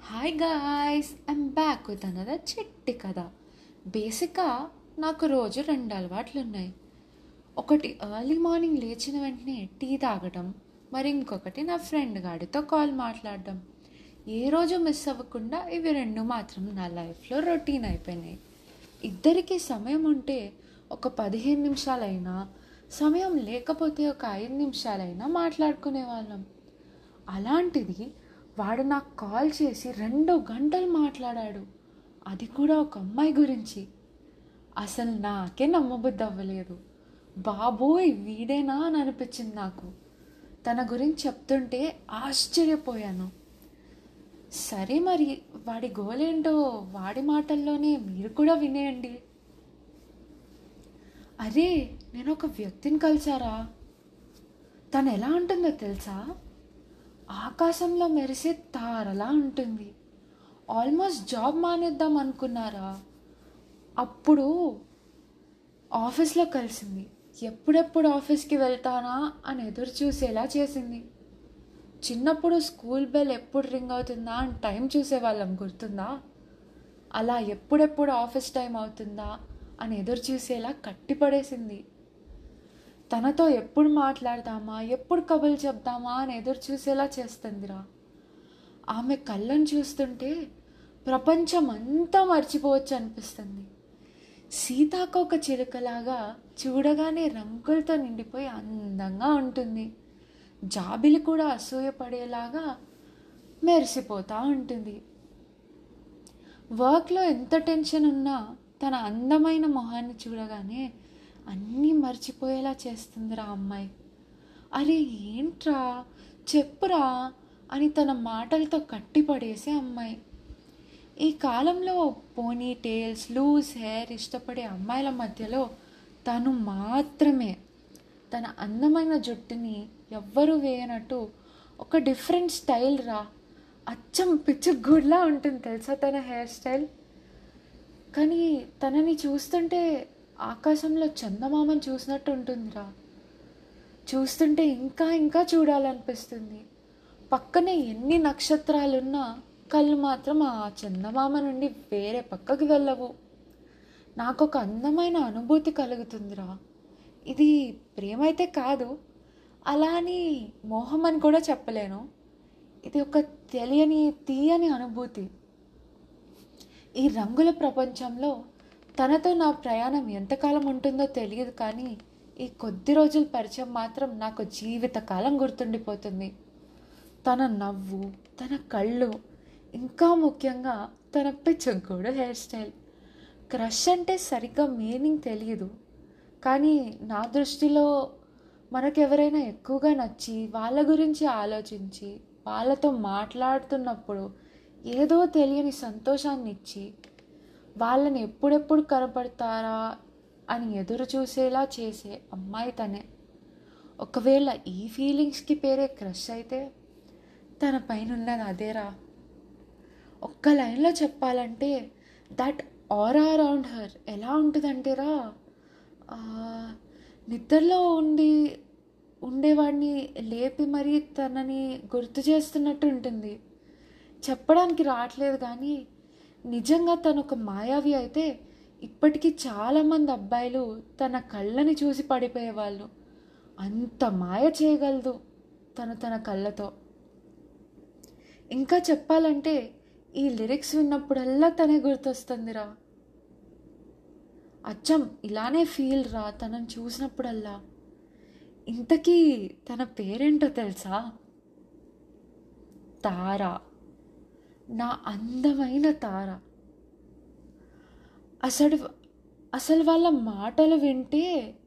hi guys I'm back with another చిట్టి కథ బేసిక్గా నాకు రోజు రెండు అలవాట్లు ఉన్నాయి ఒకటి ఎర్లీ మార్నింగ్ లేచిన వెంటనే టీ తాగడం మరి ఇంకొకటి నా ఫ్రెండ్ గాడితో కాల్ మాట్లాడడం ఏ రోజు మిస్ అవ్వకుండా ఇవి రెండు మాత్రం నా లైఫ్లో రొటీన్ అయిపోయినాయి ఇద్దరికి సమయం ఉంటే ఒక పదిహేను నిమిషాలైనా సమయం లేకపోతే ఒక ఐదు నిమిషాలైనా మాట్లాడుకునే వాళ్ళం అలాంటిది వాడు నాకు కాల్ చేసి రెండు గంటలు మాట్లాడాడు అది కూడా ఒక అమ్మాయి గురించి అసలు నాకే నమ్మబుద్ధి అవ్వలేదు బాబోయ్ వీడేనా అని అనిపించింది నాకు తన గురించి చెప్తుంటే ఆశ్చర్యపోయాను సరే మరి వాడి గోలేంటో వాడి మాటల్లోనే మీరు కూడా వినేయండి అరే నేను ఒక వ్యక్తిని కలిసారా తను ఎలా ఉంటుందో తెలుసా ఆకాశంలో మెరిసే తారలా ఉంటుంది ఆల్మోస్ట్ జాబ్ మానేద్దాం అనుకున్నారా అప్పుడు ఆఫీస్లో కలిసింది ఎప్పుడెప్పుడు ఆఫీస్కి వెళ్తానా అని ఎదురు చూసేలా చేసింది చిన్నప్పుడు స్కూల్ బెల్ ఎప్పుడు రింగ్ అవుతుందా అని టైం చూసేవాళ్ళం గుర్తుందా అలా ఎప్పుడెప్పుడు ఆఫీస్ టైం అవుతుందా అని ఎదురు చూసేలా కట్టిపడేసింది తనతో ఎప్పుడు మాట్లాడదామా ఎప్పుడు కబుర్లు చెప్దామా అని ఎదురు చూసేలా చేస్తుందిరా ఆమె కళ్ళను చూస్తుంటే ప్రపంచం అంతా మర్చిపోవచ్చు అనిపిస్తుంది సీతాకోక చిలుకలాగా చూడగానే రంగులతో నిండిపోయి అందంగా ఉంటుంది జాబిలి కూడా అసూయపడేలాగా మెరిసిపోతూ ఉంటుంది వర్క్లో ఎంత టెన్షన్ ఉన్నా తన అందమైన మొహాన్ని చూడగానే అన్నీ మర్చిపోయేలా చేస్తుందిరా అమ్మాయి అరే ఏంట్రా చెప్పురా అని తన మాటలతో కట్టిపడేసే అమ్మాయి ఈ కాలంలో పోనీ టేల్స్ లూజ్ హెయిర్ ఇష్టపడే అమ్మాయిల మధ్యలో తను మాత్రమే తన అందమైన జుట్టుని ఎవ్వరూ వేయనట్టు ఒక డిఫరెంట్ స్టైల్ రా అచ్చం పిచ్చుగుడ్లా ఉంటుంది తెలుసా తన హెయిర్ స్టైల్ కానీ తనని చూస్తుంటే ఆకాశంలో చందమామని చూసినట్టు ఉంటుందిరా చూస్తుంటే ఇంకా ఇంకా చూడాలనిపిస్తుంది పక్కనే ఎన్ని నక్షత్రాలున్నా కళ్ళు మాత్రం ఆ చందమామ నుండి వేరే పక్కకి వెళ్ళవు నాకు ఒక అందమైన అనుభూతి కలుగుతుందిరా ఇది ప్రేమ అయితే కాదు అలా అని మోహం అని కూడా చెప్పలేను ఇది ఒక తెలియని తీయని అనుభూతి ఈ రంగుల ప్రపంచంలో తనతో నా ప్రయాణం ఎంతకాలం ఉంటుందో తెలియదు కానీ ఈ కొద్ది రోజుల పరిచయం మాత్రం నాకు జీవితకాలం గుర్తుండిపోతుంది తన నవ్వు తన కళ్ళు ఇంకా ముఖ్యంగా తన పిచ్చగూడు హెయిర్ స్టైల్ క్రష్ అంటే సరిగ్గా మీనింగ్ తెలియదు కానీ నా దృష్టిలో మనకెవరైనా ఎక్కువగా నచ్చి వాళ్ళ గురించి ఆలోచించి వాళ్ళతో మాట్లాడుతున్నప్పుడు ఏదో తెలియని సంతోషాన్ని ఇచ్చి వాళ్ళని ఎప్పుడెప్పుడు కనపడతారా అని ఎదురు చూసేలా చేసే అమ్మాయి తనే ఒకవేళ ఈ ఫీలింగ్స్కి పేరే క్రష్ అయితే తన పైన ఉన్నది అదేరా ఒక్క లైన్లో చెప్పాలంటే దట్ ఆరా అరౌండ్ హర్ ఎలా ఉంటుందంటేరా నిద్రలో ఉండి ఉండేవాడిని లేపి మరీ తనని గుర్తు చేస్తున్నట్టు ఉంటుంది చెప్పడానికి రావట్లేదు కానీ నిజంగా తను ఒక మాయావి అయితే ఇప్పటికీ చాలామంది అబ్బాయిలు తన కళ్ళని చూసి పడిపోయేవాళ్ళు అంత మాయ చేయగలదు తను తన కళ్ళతో ఇంకా చెప్పాలంటే ఈ లిరిక్స్ విన్నప్పుడల్లా తనే గుర్తొస్తుందిరా అచ్చం ఇలానే ఫీల్ రా తనని చూసినప్పుడల్లా ఇంతకీ తన పేరేంటో తెలుసా తార నా అందమైన తార అసలు అసలు వాళ్ళ మాటలు వింటే